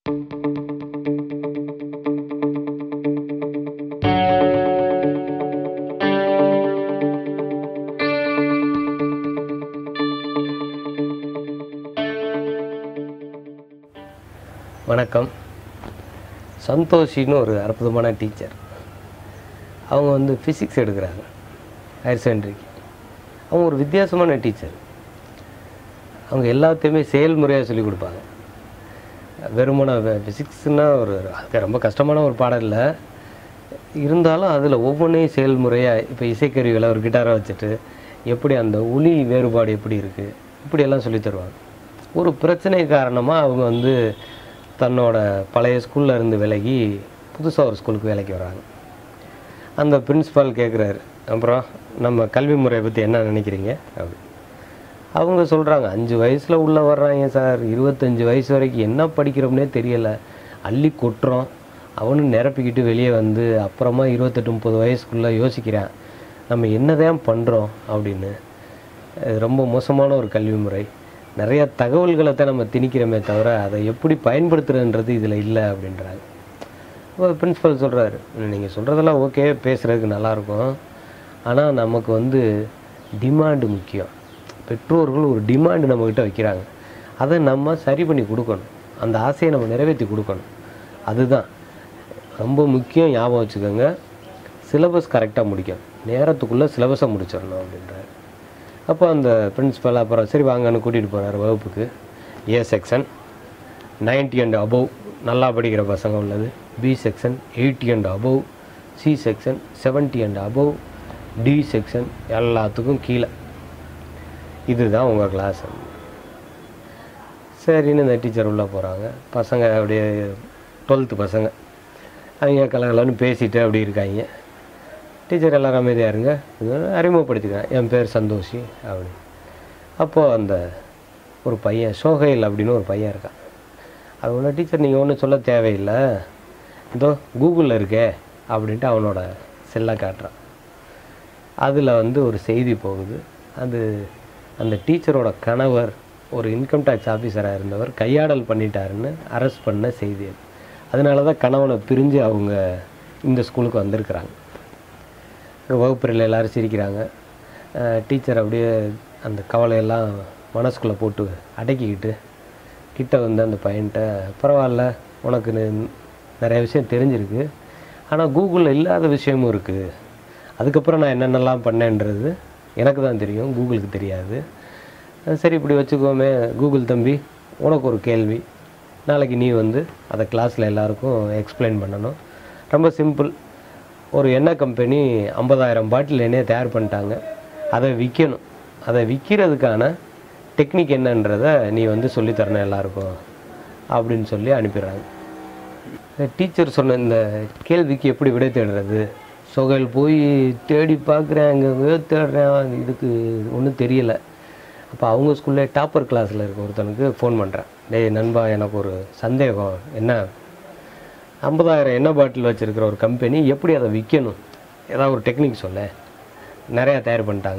வணக்கம் சந்தோஷின்னு ஒரு அற்புதமான டீச்சர் அவங்க வந்து ஃபிசிக்ஸ் எடுக்கிறாங்க ஹையர் செகண்டரிக்கு அவங்க ஒரு வித்தியாசமான டீச்சர் அவங்க எல்லாத்தையுமே செயல்முறையாக சொல்லிக் கொடுப்பாங்க வெறுமன ஃபிசிக்ஸ்னால் ஒரு அது ரொம்ப கஷ்டமான ஒரு பாடம் இல்லை இருந்தாலும் அதில் ஒவ்வொன்றையும் செயல்முறையாக இப்போ இசைக்கருவிகளை ஒரு கிட்டாரை வச்சுட்டு எப்படி அந்த ஒலி வேறுபாடு எப்படி இருக்குது இப்படியெல்லாம் சொல்லித் தருவாங்க ஒரு பிரச்சனை காரணமாக அவங்க வந்து தன்னோட பழைய ஸ்கூல்ல இருந்து விலகி புதுசாக ஒரு ஸ்கூலுக்கு வேலைக்கு வராங்க அந்த பிரின்ஸிபால் கேட்குறாரு அப்புறம் நம்ம கல்வி முறையை பற்றி என்ன நினைக்கிறீங்க அப்படி அவங்க சொல்கிறாங்க அஞ்சு வயசில் உள்ளே வர்றாங்க சார் இருபத்தஞ்சி வயசு வரைக்கும் என்ன படிக்கிறோம்னே தெரியலை அள்ளி கொட்டுறோம் அவனும் நிரப்பிக்கிட்டு வெளியே வந்து அப்புறமா இருபத்தெட்டு முப்பது வயசுக்குள்ளே யோசிக்கிறான் நம்ம என்னதான் பண்ணுறோம் அப்படின்னு இது ரொம்ப மோசமான ஒரு கல்வி முறை நிறைய தகவல்களை தான் நம்ம திணிக்கிறோமே தவிர அதை எப்படி பயன்படுத்துறதுன்றது இதில் இல்லை அப்படின்றாங்க இப்போ பிரின்ஸிபல் சொல்கிறாரு நீங்கள் சொல்கிறதெல்லாம் ஓகே பேசுகிறதுக்கு நல்லாயிருக்கும் ஆனால் நமக்கு வந்து டிமாண்டு முக்கியம் பெற்றோர்கள் ஒரு டிமாண்டு நம்மக்கிட்ட வைக்கிறாங்க அதை நம்ம சரி பண்ணி கொடுக்கணும் அந்த ஆசையை நம்ம நிறைவேற்றி கொடுக்கணும் அதுதான் ரொம்ப முக்கியம் ஞாபகம் வச்சுக்கோங்க சிலபஸ் கரெக்டாக முடிக்கணும் நேரத்துக்குள்ளே சிலபஸை முடிச்சிடணும் அப்படின்றாரு அப்போ அந்த பிரின்ஸிபல் அப்புறம் சரி வாங்கன்னு கூட்டிகிட்டு போகிறார் வகுப்புக்கு ஏ செக்ஷன் 90 அண்ட் அபவ் நல்லா படிக்கிற பசங்க உள்ளது B section eighty and above C section 70 and above D section எல்லாத்துக்கும் கீழே இதுதான் உங்கள் கிளாஸ் சரின்னு இந்த டீச்சர் உள்ளே போகிறாங்க பசங்க அப்படியே டுவெல்த்து பசங்க அவங்க கலகலன்னு பேசிட்டு அப்படி இருக்காங்க டீச்சர் எல்லாரும் அமைதியாக இருங்க அறிமுகப்படுத்திக்கிறேன் என் பேர் சந்தோஷி அப்படி அப்போது அந்த ஒரு பையன் சோகைல் அப்படின்னு ஒரு பையன் இருக்கான் அது உள்ள டீச்சர் நீங்கள் ஒன்றும் சொல்ல தேவையில்லை இதோ கூகுளில் இருக்கே அப்படின்ட்டு அவனோட செல்லை காட்டுறான் அதில் வந்து ஒரு செய்தி போகுது அது அந்த டீச்சரோட கணவர் ஒரு இன்கம் டேக்ஸ் ஆஃபீஸராக இருந்தவர் கையாடல் பண்ணிட்டாருன்னு அரெஸ்ட் பண்ண செய்தி அது அதனால தான் கணவனை பிரிஞ்சு அவங்க இந்த ஸ்கூலுக்கு வந்திருக்கிறாங்க இங்கே வகுப்பறையில் எல்லாரும் சிரிக்கிறாங்க டீச்சர் அப்படியே அந்த கவலையெல்லாம் மனசுக்குள்ளே போட்டு அடக்கிக்கிட்டு கிட்ட வந்து அந்த பையன்கிட்ட பரவாயில்ல உனக்கு நி- நிறைய விஷயம் தெரிஞ்சிருக்கு ஆனால் கூகுளில் இல்லாத விஷயமும் இருக்குது அதுக்கப்புறம் நான் என்னென்னலாம் பண்ணேன்றது எனக்கு தான் தெரியும் கூகுளுக்கு தெரியாது அஹ் சரி இப்படி வச்சுக்கோமே கூகுள் தம்பி உனக்கு ஒரு கேள்வி நாளைக்கு நீ வந்து அதை கிளாஸில் எல்லாருக்கும் எக்ஸ்பிளைன் பண்ணணும் ரொம்ப சிம்பிள் ஒரு எண்ணெய் கம்பெனி ஐம்பதாயிரம் பாட்டில் எண்ணெயை தயார் பண்ணிட்டாங்க அதை விற்கணும் அதை விற்கிறதுக்கான டெக்னிக் என்னன்றதை நீ வந்து சொல்லித் தரணும் எல்லாருக்கும் அப்படின்னு சொல்லி அனுப்பிடுறாங்க டீச்சர் சொன்ன இந்த கேள்விக்கு எப்படி விடை தேடுறது சொகைல் போய் தேடி பார்க்குறேன் அங்கங்கே தேடுறேன் இதுக்கு ஒன்றும் தெரியல அப்போ அவங்க ஸ்கூல்ல டாப்பர் கிளாஸில் இருக்க ஒருத்தனுக்கு ஃபோன் பண்ணுறேன் டேய் நண்பா எனக்கு ஒரு சந்தேகம் என்ன ஐம்பதாயிரம் எண்ணெய் பாட்டில் வச்சுருக்கிற ஒரு கம்பெனி எப்படி அதை விற்கணும் ஏதாவது ஒரு டெக்னிக் சொல்ல நிறையா தயார் பண்ணிட்டாங்க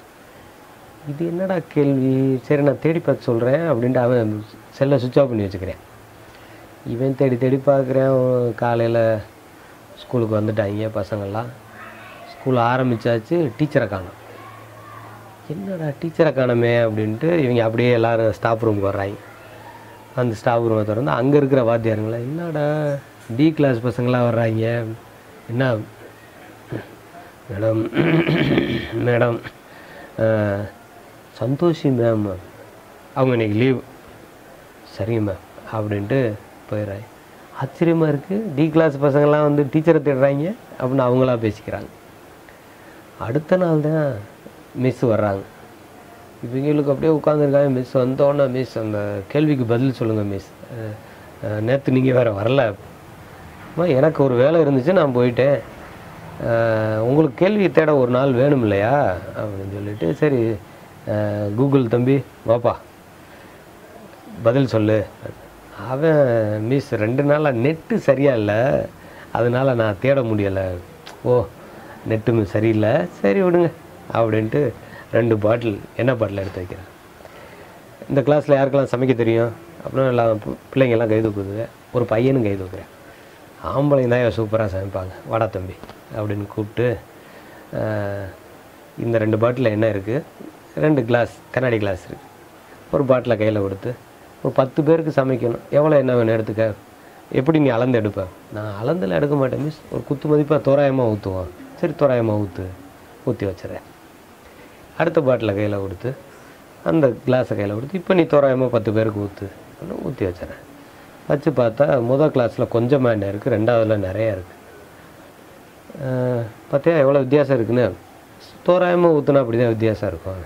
இது என்னடா கேள்வி சரி நான் தேடி பார்த்து சொல்கிறேன் அப்படின்ட்டு அவன் செல்லை சுவிட்ச் ஆஃப் பண்ணி வச்சுக்கிறேன் இவன் தேடி தேடி பார்க்குறேன் காலையில் ஸ்கூலுக்கு வந்துட்டாங்க பசங்கள்லாம் ஸ்கூல் ஆரம்பிச்சாச்சு டீச்சரை காணோம் என்னடா டீச்சரை காணோமே அப்படின்ட்டு இவங்க அப்படியே எல்லாரும் ஸ்டாஃப் ரூமுக்கு வர்றாங்க அந்த ஸ்டாஃப் ரூமை திறந்து அங்கே இருக்கிற வாத்தியாருங்களா என்னடா டி கிளாஸ் பசங்களாம் வர்றாங்க என்ன மேடம் மேடம் அஹ், சந்தோஷி மேம் அவங்க இன்னைக்கு லீவ் சரிங்க மேம் அப்படின்ட்டு போயிடுறாங்க ஆச்சரியமாக இருக்குது டி கிளாஸ் பசங்கள்லாம் வந்து டீச்சரை தேடுறாங்க அப்படின்னு அவங்களா பேசிக்கிறாங்க அடுத்த நாள் தான் மிஸ் வர்றாங்க இவங்களுக்கு அப்படியே உட்காந்துருக்காங்க மிஸ் வந்தோடனே மிஸ் அந்த கேள்விக்கு பதில் சொல்லுங்கள் மிஸ் நேற்று நீங்கள் வேறு வரல அம்மா, எனக்கு ஒரு வேலை இருந்துச்சு நான் போயிட்டேன் அஹ், உங்களுக்கு கேள்வி தேட ஒரு நாள் வேணும் இல்லையா அப்படின்னு சொல்லிட்டு சரி அஹ், கூகுள் தம்பி வாப்பா பதில் சொல்லு அவன் மிஸ் ரெண்டு நாளாக நெட்டு சரியா இல்லை அதனால நான் தேட முடியலை ஓ நெட்டு சரியில்லை சரி விடுங்க அப்படின்ட்டு ரெண்டு பாட்டில் என்ன பாட்டில் எடுத்து வைக்கிறேன் இந்த கிளாஸில் யாருக்கெல்லாம் சமைக்க தெரியும் அப்புறம் எல்லாம் பு- பிள்ளைங்கெல்லாம் கை தூக்குதுங்க ஒரு பையனும் கை தூக்குறேன் ஆம்பளைங்க தான் சூப்பராக சமைப்பாங்க வாடா தம்பி அப்படின்னு கூப்பிட்டு ஆஹ், இந்த ரெண்டு பாட்டில் என்ன இருக்குது ரெண்டு கிளாஸ் கண்ணாடி கிளாஸ் இருக்குது ஒரு பாட்டிலை கையில் கொடுத்து ஒரு பத்து பேருக்கு சமைக்கணும் எவ்வளோ என்ன வேணும் எடுத்துக்க எப்படி நீ அளந்து எடுப்ப நான் அளந்தில் எடுக்க மாட்டேன் மிஸ் ஒரு குத்து மதிப்பாக தோராயமாக ஊற்றுவோம் சரி தோராயமாக ஊற்று ஊற்றி வச்சுறேன் அடுத்த பாட்டிலை கையில் கொடுத்து அந்த கிளாஸை கையில் கொடுத்து இப்போ நீ தோராயமாக பத்து பேருக்கு ஊற்று ஊற்றி வச்சுறேன் வச்சு பார்த்தா முதல் கிளாஸில் கொஞ்சமாக எண்ணெய் இருக்குது ரெண்டாவதுல நிறையா இருக்குது பார்த்தியா எவ்வளோ வித்தியாசம் இருக்குன்னு தோராயமாக ஊற்றுனா அப்படி தான் வித்தியாசம் இருக்கும்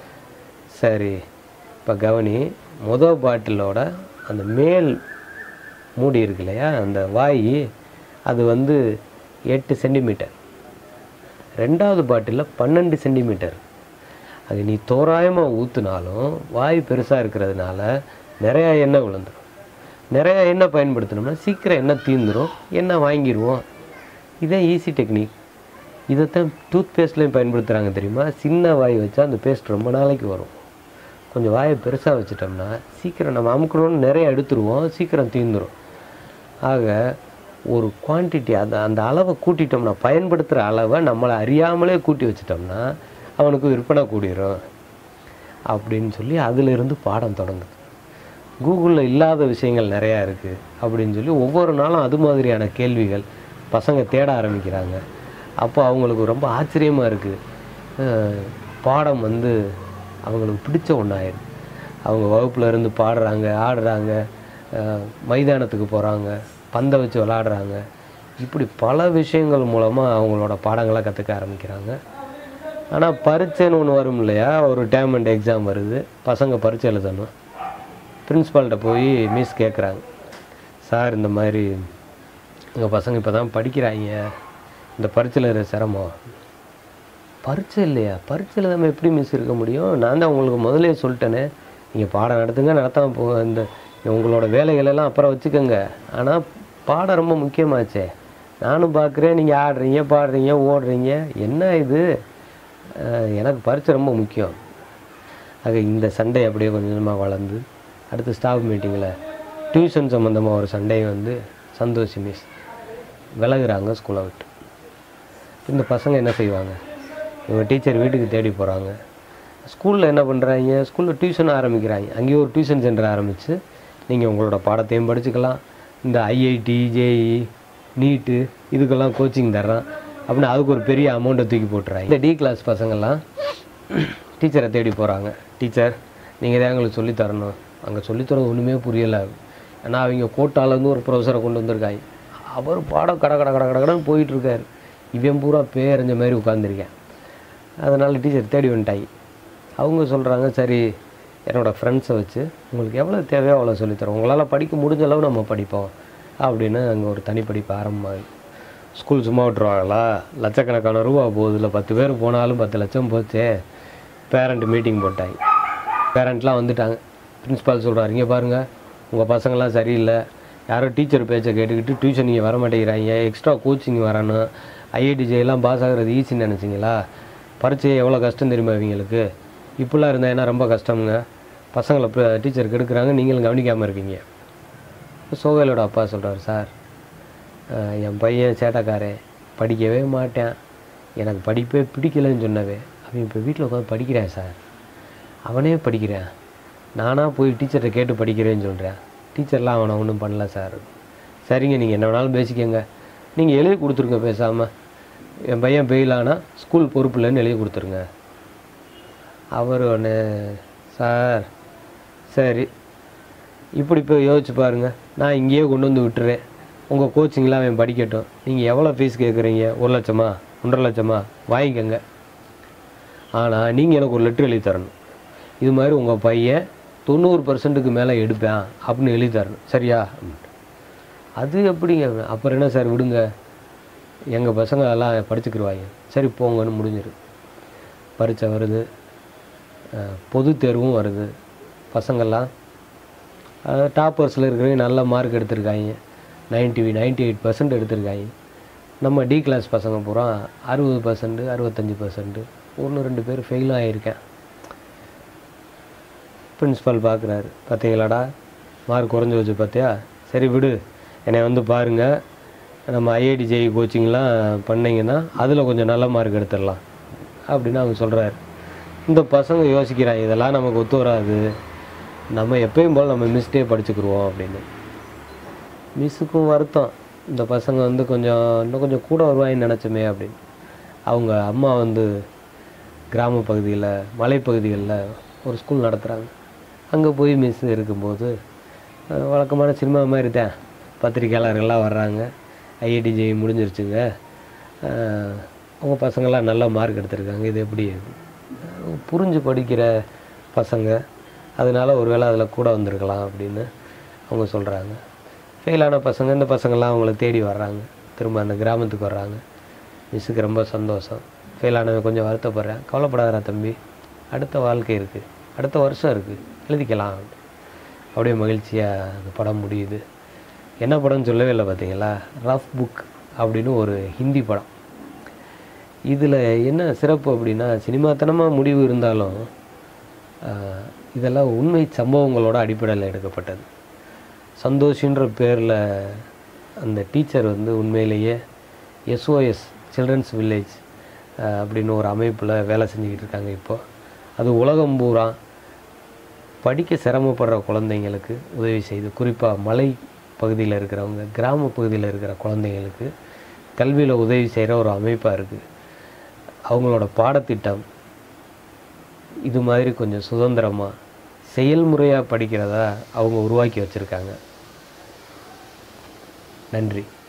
சரி இப்போ கவனி முதல் பாட்டிலோட அந்த மேல் மூடி இருக்கு இல்லையா அந்த வாய் அது வந்து எட்டு சென்டிமீட்டர் ரெண்டாவது பாட்டிலில் பன்னெண்டு சென்டிமீட்டர் அது நீ தோராயமாக ஊற்றுனாலும் வாய் பெருசாக இருக்கிறதுனால நிறையா எண்ணெய் விழுந்துடும் நிறையா எண்ணெய் பயன்படுத்தினோம்னா சீக்கிரம் எண்ணெய் தீந்துடும் எண்ணெய் வாங்கிடுவோம் இதான் ஈஸி டெக்னிக் இதைத்தான் டூத் பேஸ்ட்லேயும் பயன்படுத்துகிறாங்க தெரியுமா சின்ன வாய் வச்சா அந்த பேஸ்ட் ரொம்ப நாளைக்கு வரும் கொஞ்சம் வாயை பெருசாக வச்சிட்டோம்னா சீக்கிரம் நம்ம அமுக்கணும்னு நிறைய எடுத்துருவோம் சீக்கிரம் தீந்துரும் ஆக ஒரு குவான்டிட்டி அந்த அந்த அளவை கூட்டிட்டோம்னா பயன்படுத்துகிற அளவை நம்மளை அறியாமலே கூட்டி வச்சிட்டோம்னா அவனுக்கு விற்பனை கூடிரும் அப்படின்னு சொல்லி அதிலிருந்து பாடம் தொடங்குது கூகுளில் இல்லாத விஷயங்கள் நிறையா இருக்குது அப்படின்னு சொல்லி ஒவ்வொரு நாளும் அது மாதிரியான கேள்விகள் பசங்க தேட ஆரம்பிக்கிறாங்க அப்போ அவங்களுக்கு ரொம்ப ஆச்சரியமாக இருக்குது பாடம் வந்து அவங்களுக்கு பிடிச்ச ஒன்றாயிடும் அவங்க வகுப்புல இருந்து பாடுறாங்க ஆடுறாங்க அஹ், மைதானத்துக்கு போகிறாங்க பந்தை வச்சு விளாடுறாங்க இப்படி பல விஷயங்கள் மூலமாக அவங்களோட பாடங்களை கற்றுக்க ஆரம்பிக்கிறாங்க ஆனால் பரீட்சைன்னு ஒன்று வரும் இல்லையா ஒரு டேம் அண்ட் எக்ஸாம் வருது பசங்க பரீட்சை எழுதணும் பிரின்ஸ்பால்கிட்ட போய் மிஸ் கேட்குறாங்க சார் இந்த மாதிரி எங்கள் பசங்க இப்போ தான் படிக்கிறாங்க இந்த பரீட்சையில் இருக்கிற சிரமம் பரீட்சை இல்லையா பரீட்சையில் நம்ம எப்படி மிஸ் இருக்க முடியும் நான் தான் உங்களுக்கு முதலே சொல்லிட்டேனே நீங்கள் பாடம் நடத்துங்க நடத்தாம போ இந்த உங்களோட வேலைகளெல்லாம் அப்புறம் வச்சுக்கோங்க ஆனால் பாடம் ரொம்ப முக்கியமாச்சே நானும் பார்க்குறேன் நீங்கள் ஆடுறீங்க பாடுறீங்க ஓடுறீங்க என்ன இது அஹ் எனக்கு பரீட்சை ரொம்ப முக்கியம் ஆக இந்த சண்டை அப்படியே கொஞ்சம் கொஞ்சமாக வளர்ந்து அடுத்து ஸ்டாஃப் மீட்டிங்கில் டியூஷன் சம்மந்தமாக ஒரு சண்டை வந்து சந்தோஷ் மிஸ் விலகுறாங்க ஸ்கூலை விட்டு இந்த பசங்க என்ன செய்வாங்க இவங்க டீச்சர் வீட்டுக்கு தேடி போகிறாங்க ஸ்கூலில் என்ன பண்ணுறாங்க ஸ்கூலில் டியூஷன் ஆரம்பிக்கிறாங்க அங்கேயே ஒரு டியூஷன் சென்டர் ஆரம்பித்து நீங்கள் உங்களோட பாடத்தையும் படிச்சுக்கலாம் இந்த ஐஐடி ஜேஇ நீட்டு இதுக்கெல்லாம் கோச்சிங் தர்றான் அப்படின்னு அதுக்கு ஒரு பெரிய அமௌண்ட்டை தூக்கி போட்டுறாங்க இந்த டி கிளாஸ் பசங்கள்லாம் டீச்சரை தேடி போகிறாங்க டீச்சர் நீங்கள் தான் எங்களுக்கு சொல்லித் தரணும் அங்கே சொல்லித்தரது ஒன்றுமே புரியலை ஏன்னா அவங்க கோட்டாலேருந்து ஒரு ப்ரொஃபஸரை கொண்டு வந்திருக்காங்க அவர் பாடம் கட கட கட கட கடன்னு போயிட்டு இருக்காரு இவன் பூரா பேரஞ்ச மாதிரி உட்காந்துருக்கேன் அதனால் டீச்சர் தேடி வந்துட்டாங்க அவங்க சொல்கிறாங்க சரி என்னோடய ஃப்ரெண்ட்ஸை வச்சு உங்களுக்கு எவ்வளோ தேவையோ அவ்வளோ சொல்லித்தரோம் உங்களால் படிக்க முடிஞ்ச அளவு நம்ம படிப்போம் அப்படின்னு அங்கே ஒரு தனி படிப்பு ஆரம்பமாகுது ஸ்கூல் சும்மா விட்டுருவாங்களா லட்சக்கணக்கான ரூபா போகுது இல்லை பத்து பேர் போனாலும் பத்து லட்சம் போச்சே பேரண்ட் மீட்டிங் போட்டாங்க பேரண்ட்லாம் வந்துட்டாங்க பிரின்ஸ்பால் சொல்கிறாரு இங்கே பாருங்கள் உங்கள் பசங்களாம் சரியில்லை யாரோ டீச்சர் பேச்சை கேட்டுக்கிட்டு டியூஷன் நீங்கள் வர மாட்டேங்கிறாங்க எக்ஸ்ட்ரா கோச்சிங் வரணும் ஐஐடி ஜெயெல்லாம் பாஸ் ஆகுறது ஈஸின்னு நினச்சிங்களா பரீட்சை எவ்வளோ கஷ்டம் தெரியுமா இவங்களுக்கு இப்படிலாம் இருந்தால் என்ன ரொம்ப கஷ்டம்ங்க பசங்களை டீச்சர் கெடுக்குறாங்க நீங்களும் கவனிக்காமல் இருக்கீங்க சோகையிலோட அப்பா சொல்கிறார் சார் அஹ் என் பையன் சேட்டைக்காரன் படிக்கவே மாட்டேன் எனக்கு படிப்பே பிடிக்கலைன்னு சொன்னவே அவன் இப்போ வீட்டில் உட்காந்து படிக்கிறேன் சார் அவனே படிக்கிறேன் நானாக போய் டீச்சர்கிட்ட கேட்டு படிக்கிறேன்னு சொல்கிறேன் டீச்சர்லாம் அவனை ஒன்றும் பண்ணல சார் சரிங்க நீங்கள் என்ன வேணாலும் பேசிக்கங்க நீங்கள் எழுதி கொடுத்துருங்க பேசாமல் என் பையன் பெயிலானா ஸ்கூல் பொறுப்பு இல்லைன்னு எழுதி கொடுத்துருங்க அவர் ஒன்று சார் சரி இப்படி போய் யோசிச்சு பாருங்கள் நான் இங்கேயே கொண்டு வந்து விட்டுறேன் உங்கள் கோச்சிங்லாம் அவன் படிக்கட்டும் நீங்கள் எவ்வளோ ஃபீஸ் கேட்குறீங்க ஒரு லட்சமா ஒன்றரை லட்சமா வாங்கிக்கோங்க ஆனால் நீங்கள் எனக்கு ஒரு லெட்ரு எழுதி தரணும் இது மாதிரி உங்கள் பையன் தொண்ணூறு பர்சன்ட்டுக்கு மேலே எடுப்பேன் அப்படின்னு எழுதி தரணும் சரியா அப்படின்ட்டு. அது எப்படிங்க அப்புறம் என்ன சார் விடுங்க எங்கள் பசங்க எல்லாம் படிச்சுக்கிருவாங்க சரி போங்கன்னு முடிஞ்சிரு பரீட்சை வருது அஹ், பொது தேர்வும் வருது பசங்கள்லாம் டாப்பர்ஸில் இருக்கிறவங்க நல்ல மார்க் எடுத்திருக்காங்க நைன்ட்டி நைன்ட்டி எயிட் பர்சன்ட் எடுத்திருக்காங்க நம்ம டி கிளாஸ் பசங்க பூரா அறுபது பர்சன்ட் அறுபத்தஞ்சி பர்சன்ட் ஒன்று ரெண்டு பேர் ஃபெயிலும் ஆகியிருக்கேன் பிரின்ஸிபால் பார்க்குறாரு பார்த்தீங்களாடா மார்க் குறைஞ்சி வச்சு பார்த்தியா சரி விடு என்னை வந்து பாருங்கள் நம்ம ஐஐடி ஜெய் கோச்சிங்லாம் பண்ணிங்கன்னா அதில் கொஞ்சம் நல்ல மார்க் எடுத்துடலாம் அப்படின்னு அவங்க சொல்கிறாரு இந்த பசங்க யோசிக்கிறாங்க இதெல்லாம் நமக்கு ஒத்து வராது நம்ம எப்பயும் போல் நம்ம மிஸ்டே படிச்சுக்கிருவோம் அப்படின்னு மிஸ்ஸுக்கும் வருத்தம் இந்த பசங்க வந்து கொஞ்சம் இன்னும் கொஞ்சம் கூட வருவாங்கன்னு நினச்சோமே அப்படின்னு அவங்க அம்மா வந்து கிராம பகுதியில் மலைப்பகுதிகளில் ஒரு ஸ்கூல் நடத்துகிறாங்க அங்கே போய் மிஸ் இருக்கும்போது அஹ், வழக்கமான சினிமா மாதிரி தான் பத்திரிக்கையாளர்கள்லாம் வர்றாங்க ஐஐடி ஜெய் முடிஞ்சிருச்சுங்க அஹ், உங்க பசங்களாம் நல்ல மார்க் எடுத்திருக்காங்க இது எப்படி அஹ், புரிஞ்சு படிக்கிற பசங்க அதனால ஒருவேளை அதில் கூட வந்திருக்கலாம் அப்படின்னு அவங்க சொல்கிறாங்க ஃபெயிலான பசங்க இந்த பசங்கள்லாம் அவங்கள தேடி வர்றாங்க திரும்ப அந்த கிராமத்துக்கு வர்றாங்க மிஸ்ஸுக்கு ரொம்ப சந்தோஷம் ஃபெயிலானவன் கொஞ்சம் வருத்தப்படுறேன் கவலைப்படாதடா தம்பி அடுத்த வாழ்க்கை இருக்குது அடுத்த வருஷம் இருக்குது எழுதிக்கலாம் அப்படியே மகிழ்ச்சியாக அந்த படம் முடியுது என்ன படம்னு சொல்லவே இல்லை பார்த்தீங்களா ரஃப் புக் அப்படின்னு ஒரு ஹிந்தி படம் இதில் என்ன சிறப்பு அப்படின்னா சினிமாத்தனமாக முடிவு இருந்தாலும் ஆஹ், இதெல்லாம் உண்மை சம்பவங்களோட அடிப்படையில் எடுக்கப்பட்டது சந்தோஷின்ற பேரில் அந்த டீச்சர் வந்து உண்மையிலேயே எஸ்ஓஎஸ் சில்ட்ரன்ஸ் வில்லேஜ் அப்படின்னு ஒரு அமைப்பில் வேலை செஞ்சுக்கிட்டு இருக்காங்க இப்போ அது உலகம் பூரா படிக்க சிரமப்படுற குழந்தைங்களுக்கு உதவி செய்து குறிப்பாக மலை பகுதியில் இருக்கிறவங்க கிராம பகுதியில் இருக்கிற குழந்தைங்களுக்கு கல்வியில் உதவி செய்கிற ஒரு அமைப்பாக இருக்குது அவங்களோட பாடத்திட்டம் இது மாதிரி கொஞ்சம் சுதந்திரமாக செயல்முறையாக படிக்கிறதா அவங்க உருவாக்கி வச்சுருக்காங்க நன்றி